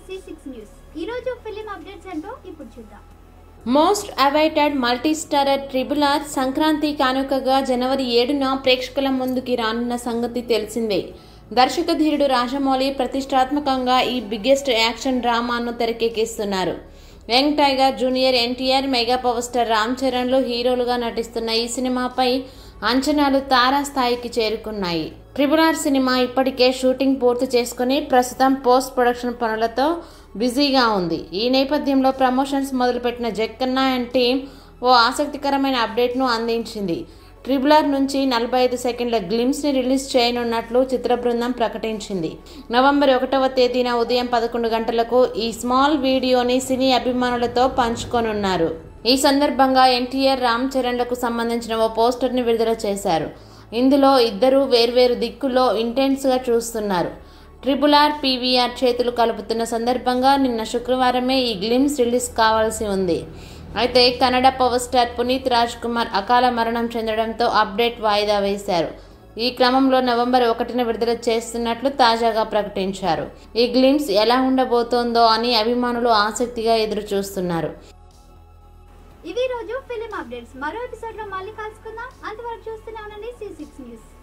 C six news ఈ రోజు film updates ఏంటో ఇప్పుడు చూద్దాం most awaited multistarrer triple R Sankranti కానుకగా జనవరి ఏడున ప్రేక్షకుల ముందుకి రానున్న సంగతి తెలిసిందే దర్శక ధీరుడు రాజమౌళి ప్రతిష్టాత్మకంగా ఈ బిగ్గెస్ట్ యాక్షన్ డ్రామాను తెరకెక్కిస్తున్నారు young tiger junior NTR mega power star Ram చరణ్లు హీరోలుగా నటిస్తున్న ఈ సినిమాపై అంచనాలు తారాస్థాయికి చేరుకున్నాయి ట్రిబుల్ ఆర్ సినిమా ఇప్పటికే షూటింగ్ పూర్తి చేసుకుని ప్రస్తుతం పోస్ట్ ప్రొడక్షన్ పనులతో బిజీగా ఉంది ఈ నేపథ్యంలో ప్రమోషన్స్ మొదలుపెట్టిన జక్కన్న అండ్ టీం ఓ ఆసక్తికరమైన అప్డేట్ను అందించింది ట్రిబుల్ ఆర్ నుంచి నలభై ఐదు సెకండ్ల గ్లిమ్స్ని రిలీజ్ చేయనున్నట్లు చిత్ర బృందం ప్రకటించింది నవంబర్ ఒకటవ తేదీన ఉదయం పదకొండు గంటలకు ఈ స్మాల్ వీడియోని సినీ అభిమానులతో పంచుకోనున్నారు ఈ సందర్భంగా ఎన్టీఆర్ రామ్ చరణ్లకు సంబంధించిన ఓ పోస్టర్ని విడుదల చేశారు ఇందులో ఇద్దరు వేర్వేరు దిక్కుల్లో ఇంటెన్స్గా చూస్తున్నారు ట్రిపుల్ ఆర్ పీవీఆర్ చేతులు కలుపుతున్న సందర్భంగా నిన్న శుక్రవారమే ఈ గ్లిమ్స్ రిలీజ్ కావాల్సి ఉంది అయితే కన్నడ పవర్ స్టార్ పునీత్ రాజ్ కుమార్ అకాల మరణం చెందడంతో అప్డేట్ వాయిదా వేశారు ఈ క్రమంలో నవంబర్ ఒకటిన విడుదల చేస్తున్నట్లు తాజాగా ప్రకటించారు ఈ గ్లిమ్స్ ఎలా ఉండబోతోందో అని అభిమానులు ఆసక్తిగా ఎదురు చూస్తున్నారు ఇవి ఈ రోజు ఫిలిం అప్డేట్స్ మరో ఎపిసోడ్ లో మళ్ళీ కలుసుకుందాం అంతవరకు చూస్తూనే ఉండండి సి సిక్స్ న్యూస్